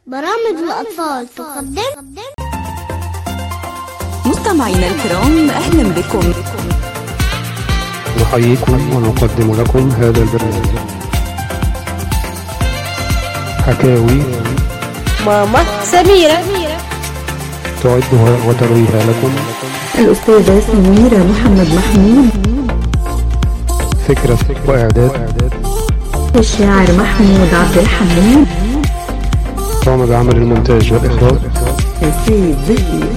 برامج الأطفال تقدم مستمعينا الكرام أهلا بكم نحييكم ونقدم لكم هذا البرنامج حكاوي ماما سميرة تعدها وترويها لكم الأستاذة سميرة محمد محمود فكرة وإعداد الشاعر محمود عبد الحميد قام بعمل المونتاج والإخراج سيد زكي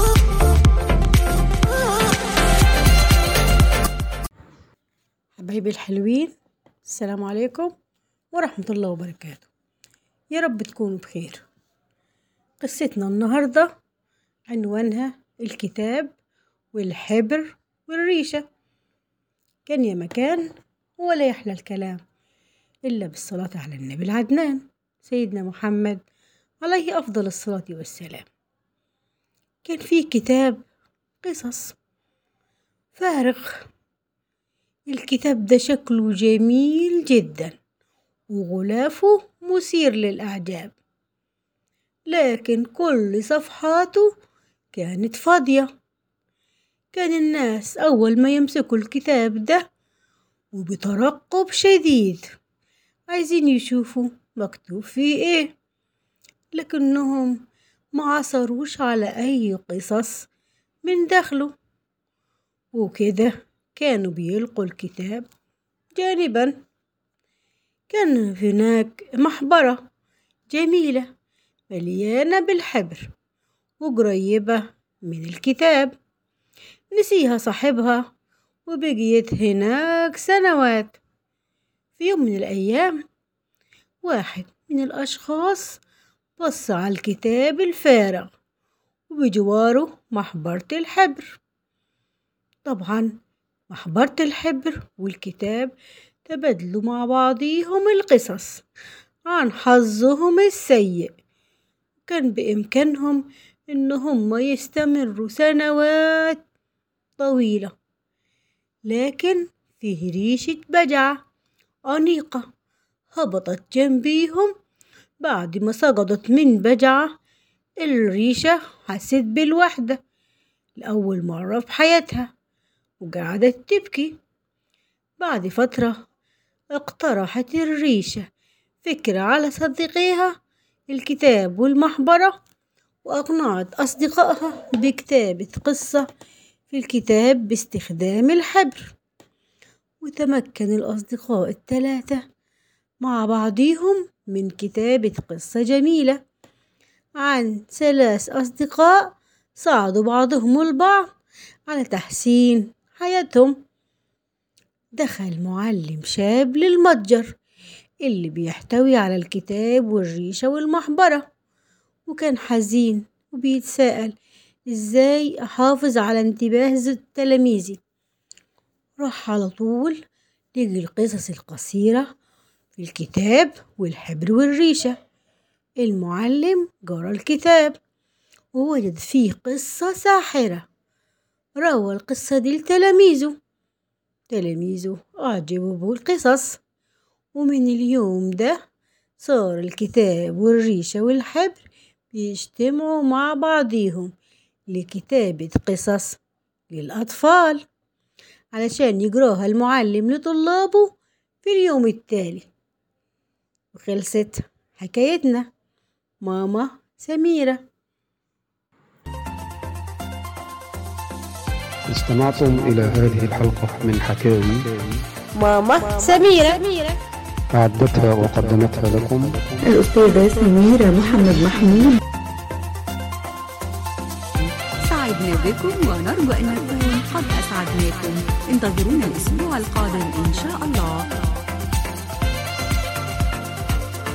حبايبي الحلوين السلام عليكم ورحمة الله وبركاته يا رب تكونوا بخير قصتنا النهاردة عنوانها الكتاب والحبر والريشة كان يا مكان ولا يحلى الكلام إلا بالصلاة على النبي العدنان سيدنا محمد عليه أفضل الصلاة والسلام كان فيه كتاب قصص فارغ الكتاب ده شكله جميل جدا وغلافه مثير للأعجاب لكن كل صفحاته كانت فاضية كان الناس أول ما يمسكوا الكتاب ده وبترقب شديد عايزين يشوفوا مكتوب فيه ايه لكنهم ما عثروش على أي قصص من داخله وكده كانوا بيلقوا الكتاب جانبا كان هناك محبرة جميلة مليانة بالحبر وقريبة من الكتاب نسيها صاحبها وبقيت هناك سنوات في يوم من الأيام واحد من الأشخاص بص على الكتاب الفارغ وبجواره محبرة الحبر طبعا محبرة الحبر والكتاب تبادلوا مع بعضيهم القصص عن حظهم السيء كان بإمكانهم إن هم يستمروا سنوات طويلة لكن فيه ريشة بجعة أنيقة هبطت جنبيهم بعد ما سقطت من بجعة الريشة حست بالوحدة لأول مرة في حياتها وقعدت تبكي بعد فترة اقترحت الريشة فكرة على صديقيها الكتاب والمحبرة وأقنعت أصدقائها بكتابة قصة في الكتاب باستخدام الحبر وتمكن الأصدقاء الثلاثة مع بعضهم من كتابة قصة جميلة عن ثلاث أصدقاء ساعدوا بعضهم البعض على تحسين حياتهم دخل معلم شاب للمتجر اللي بيحتوي على الكتاب والريشة والمحبرة وكان حزين وبيتساءل ازاي احافظ على انتباه تلاميذي راح على طول لقي القصص القصيرة في الكتاب والحبر والريشة المعلم قرأ الكتاب ووجد فيه قصة ساحرة روى القصة دي لتلاميذه تلاميذه أعجبوا بالقصص ومن اليوم ده صار الكتاب والريشة والحبر بيجتمعوا مع بعضيهم لكتابة قصص للأطفال علشان يقراها المعلم لطلابه في اليوم التالي وخلصت حكايتنا ماما سميرة استمعتم إلى هذه الحلقة من حكاوي ماما سميرة أعدتها وقدمتها لكم الأستاذة سميرة محمد محمود سعدنا بكم ونرجو أن نكون قد أسعدناكم انتظرونا الأسبوع القادم إن شاء الله